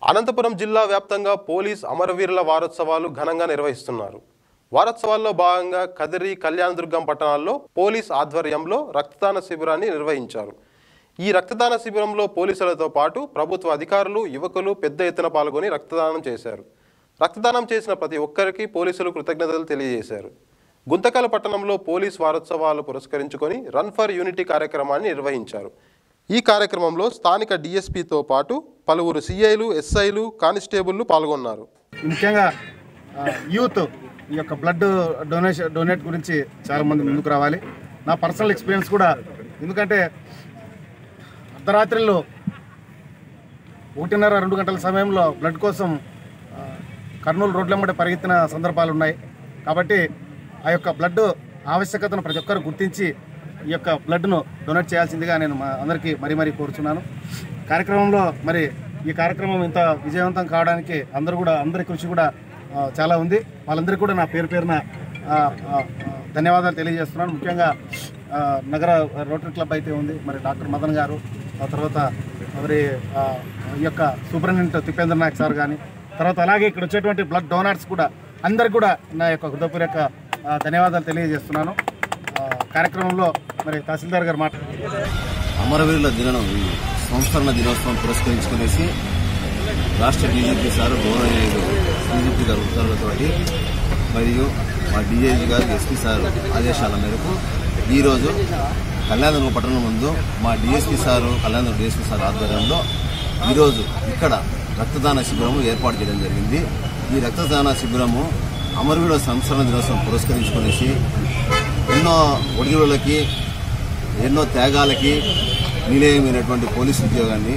అనంతపురం జిల్లా వ్యాప్తంగా పోలీస్ అమరవీరుల వారోత్సవాలు ఘనంగా నిర్వహిస్తున్నారు వారోత్సవాల్లో భాగంగా కదిరి కళ్యాణదుర్గం పట్టణాల్లో పోలీస్ ఆధ్వర్యంలో రక్తదాన శిబిరాన్ని నిర్వహించారు ఈ రక్తదాన శిబిరంలో పోలీసులతో పాటు ప్రభుత్వ అధికారులు యువకులు పెద్ద ఎత్తున పాల్గొని రక్తదానం చేశారు రక్తదానం చేసిన ప్రతి ఒక్కరికి పోలీసులు కృతజ్ఞతలు తెలియజేశారు గుంతకల్ పట్టణంలో పోలీస్ వారోత్సవాలు పురస్కరించుకొని రన్ ఫర్ యూనిటీ కార్యక్రమాన్ని నిర్వహించారు ఈ కార్యక్రమంలో స్థానిక డీఎస్పీతో పాటు పలువురు సిఐలు ఎస్ఐలు కానిస్టేబుళ్లు పాల్గొన్నారు ముఖ్యంగా ఆ, యూత్ ఈ యొక్క బ్లడ్ డొనేషన్ డొనేట్ గురించి చాలా మంది ముందుకు రావాలి నా పర్సనల్ ఎక్స్పీరియన్స్ కూడా ఎందుకంటే అర్ధరాత్రిలో ఒకటిన్నర రెండు గంటల సమయంలో బ్లడ్ కోసం ఆ, కర్నూలు రోడ్లమ్మడి పరిగెత్తిన సందర్భాలు ఉన్నాయి కాబట్టి ఆ యొక్క బ్లడ్ ఆవశ్యకతను ప్రతి ఒక్కరు గుర్తించి ఈ యొక్క బ్లడ్ను డొనేట్ చేయాల్సిందిగా నేను మా అందరికీ మరీ మరీ కోరుచున్నాను కార్యక్రమంలో మరి ఈ కార్యక్రమం ఇంత విజయవంతం కావడానికి అందరూ కూడా అందరి కృషి కూడా ఆ, చాలా ఉంది వాళ్ళందరికీ కూడా నా పేరు పేరున ఆ, ఆ, ఆ, ధన్యవాదాలు తెలియజేస్తున్నాను ముఖ్యంగా ఆ, నగర రోటరీ క్లబ్ అయితే ఉంది మరి డాక్టర్ మదన్ గారు ఆ తర్వాత మరి ఆ, ఈ యొక్క సూపరింటెండెంట్ తిప్పేంద్ర నాయక్ సార్ కానీ తర్వాత అలాగే ఇక్కడ వచ్చేటువంటి బ్లడ్ డోనర్స్ కూడా అందరికి కూడా నా యొక్క హృదయపూర్వక ఆ, ధన్యవాదాలు తెలియజేస్తున్నాను ఆ, కార్యక్రమంలో మరి తహసీల్దార్ గారు మాట అమరవీరుల దినం ఈ సంస్కరణ దినోత్సవం పురస్కరించుకునేసి రాష్ట్ర డీజీపీ సార్ గౌరవనీయులు డీజీపీ గారి ఉత్తర్వులతోటి మరియు మా డీఐజీ గారు ఎస్పీ సార్ ఆదేశాల మేరకు ఈరోజు కళ్యాణదుర్గ పట్టణం ముందు మా DSP sir Kalyandurg DSP sir ఆధ్వర్యంలో ఈరోజు ఇక్కడ రక్తదాన శిబిరము ఏర్పాటు చేయడం జరిగింది ఈ రక్తదాన శిబిరము అమరవీరుల సంస్కరణ దినోత్సవం పురస్కరించుకునేసి ఎన్నో ఒడిదుడులకి ఎన్నో త్యాగాలకి నిలయమైనటువంటి పోలీసు ఉద్యోగాన్ని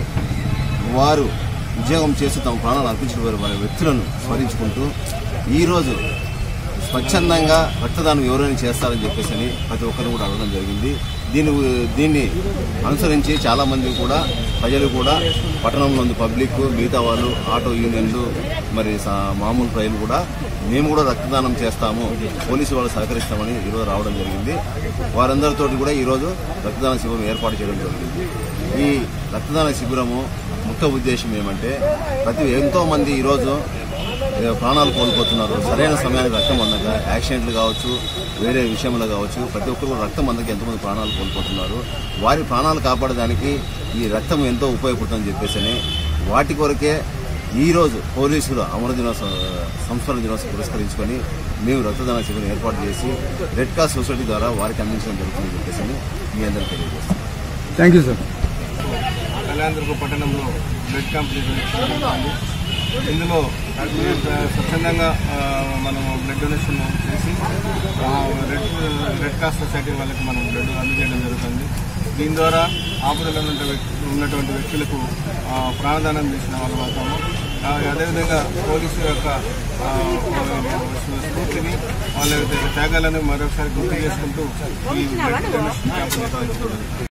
వారు ఉద్యోగం చేస్తూ తమ ప్రాణాలు అర్పించిన వారి వారి వ్యక్తులను స్మరించుకుంటూ ఈరోజు స్వచ్ఛందంగా రక్తదానం ఎవరైనా చేస్తారని చెప్పేసి అని ప్రతి ఒక్కరు కూడా అడగడం జరిగింది దీని దీన్ని అనుసరించి చాలా మంది కూడా ప్రజలు కూడా పట్టణంలో ఉంది పబ్లిక్ మిగతా వాళ్ళు ఆటో యూనియన్లు మరి సా- మామూలు ప్రజలు కూడా మేము కూడా రక్తదానం చేస్తాము పోలీసు వాళ్ళు సహకరిస్తామని ఈరోజు రావడం జరిగింది వారందరితో కూడా ఈరోజు రక్తదాన శిబిరం ఏర్పాటు చేయడం జరిగింది ఈ రక్తదాన శిబిరము ముఖ్య ఉద్దేశం ఏమంటే ప్రతి ఎంతో మంది ఈరోజు ఏ, ప్రాణాలు కోల్పోతున్నారు సరైన సమయానికి రక్తం అందక యాక్సిడెంట్లు కావచ్చు వేరే విషయంలో కావచ్చు ప్రతి ఒక్కరు కూడా రక్తం అందక ఎంతోమంది ప్రాణాలు కోల్పోతున్నారు వారి ప్రాణాలు కాపాడడానికి ఈ రక్తం ఎంతో ఉపయోగపడుతుందని చెప్పేసి వాటి కొరకే ఈ రోజు పోలీసులు అమర దినోత్సవం సంస్మరణ దినోత్సవం పురస్కరించుకొని మేము రక్తదాన శిబిరం ఏర్పాటు చేసి రెడ్ క్రాస్ సొసైటీ ద్వారా వారికి అందించడం జరుగుతుందని చెప్పేసి మీ అందరికీ తెలియజేస్తాం థ్యాంక్ యూ సార్ కళ్యాణదుర్గ పట్టణంలో బ్లడ్ క్యాంప్ నిర్వహించడం జరుగుతుంది. ఇందులో స్వచ్ఛందంగా ఆ, మనము బ్లడ్ డొనేషన్ చేసి ఆ, రెడ్ రెడ్ క్రాస్ సొసైటీ వాళ్ళకి మనం బ్లడ్ అందజేయడం జరుగుతుంది దీని ద్వారా ఆపదలో ఉన్న వ్యక్తి- ఉన్నటువంటి వ్యక్తులకు ఆ, ప్రాణదానం చేసిన వాళ్ళు అవుతాము ఆ, అదేవిధంగా పోలీసు యొక్క ఆ, స్ఫూర్తిని వాళ్ళ యొక్క త్యాగాలను మరొకసారి గుర్తు చేసుకుంటూ ఈ బ్లడ్ డొనేషన్ క్యాంప్ నిర్వహించడం జరుగుతుంది.